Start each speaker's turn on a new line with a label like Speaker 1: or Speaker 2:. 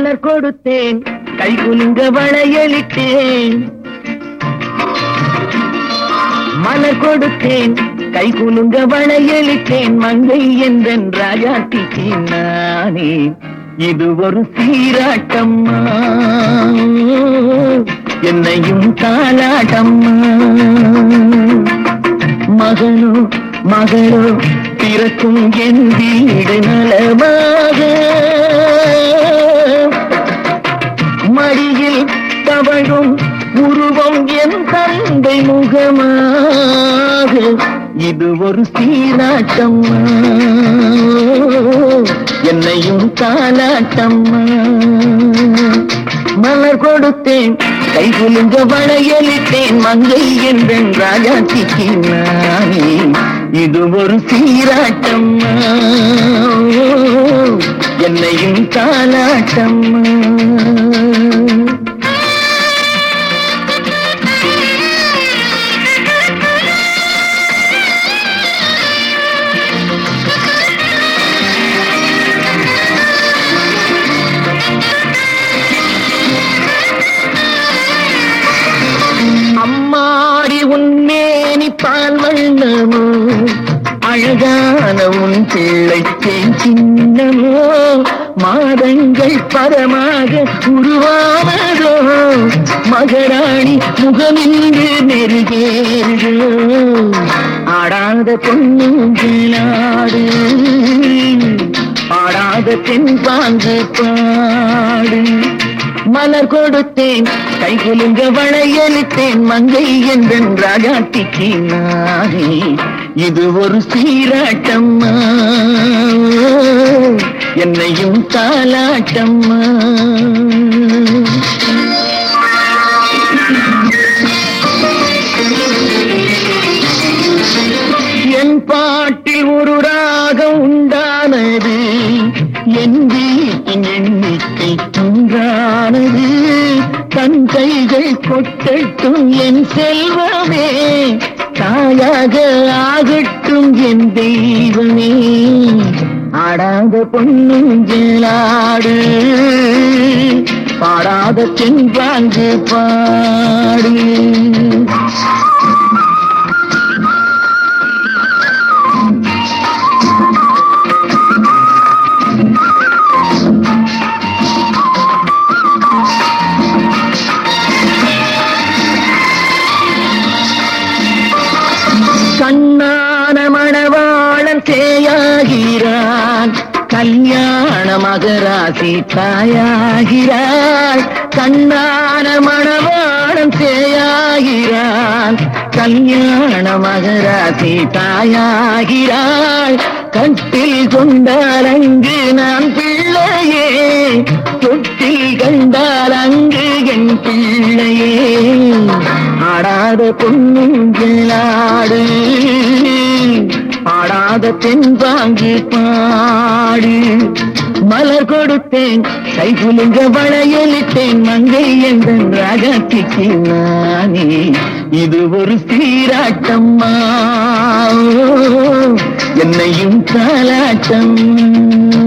Speaker 1: மலர் கொடுத்தேன் கை குலுங்க வளையலிட்டேன் மலர் கொடுத்தேன் கை குலுங்க வளையலிட்டேன் மங்கை என்றன் ராஜாத்திக்கு நானே இது ஒரு சீராட்டம்மா என்னையும் தாலாட்டம்மா மகனோ மகளோ பிறக்கும் என் வீடு நலமாக மடியில் தவழும் உருவம் என் தந்தை முகமாக இது ஒரு சீராட்டம்மா என்னையும் தாலாட்டம்மா மலர் கொடுத்தேன் கை குலுங்க வளையலிட்டேன் மங்கை என்றன் ராஜாத்திக்கு நானே இது ஒரு சீராட்டம்மா என்னையும் தாலாட்டம்மா அம்மாடி உன்மேனி பால் வண்ணமோ அழகான உன் பிள்ளை தேன் சின்னமோ மாதங்கள் பரமாக உருவானதோ மகராணி முகமின்று நெருகேறுதோ ஆடாத பொண்ணுங்களாடு ஆடாத தென்பாங்கு பாடு மலர் கொடுத்தேன் கை குலுங்க வளையலிட்டேன் மங்கை என்றன் ராஜாத்திக்கு நானே இது ஒரு சீராட்டம்மா என்னையும் தாலாட்டம்மா என் பாட்டில் ஒரு ராகம் உண்டானது என் வீட்டின் எண்ணிக்கை ஒன்றானது தன் கைகள் கொட்டட்டும் என் செல்வமே தாயாக ஆகட்டும் என் தெய்வமே ஆடாத பொண்ணுங்களாடு பாடாத சென்றாங்கு பாடு கண்ணான மணவாளன் சேயாகிறான் கல்யாண மகராசி தாயாகிறாள் கண்ணான மணவாளன் சேயாகிறான் கல்யாண மகராசி தாயாகிறாள் கட்டில் கொண்டால் அங்கு நான் பிள்ளையே தொட்டில் கண்டால் அங்கு என் பிள்ளையே ஆடாத பொண்ணுங்களாடு ஆடாத தென்பாங்கு பாடு மலர் கொடுத்தேன் கை குலுங்க வளையலிட்டேன் மங்கை என்ற ராகத்திக்கு நானே இது ஒரு சீராட்டம்மா என்னையும் தாலாட்டம்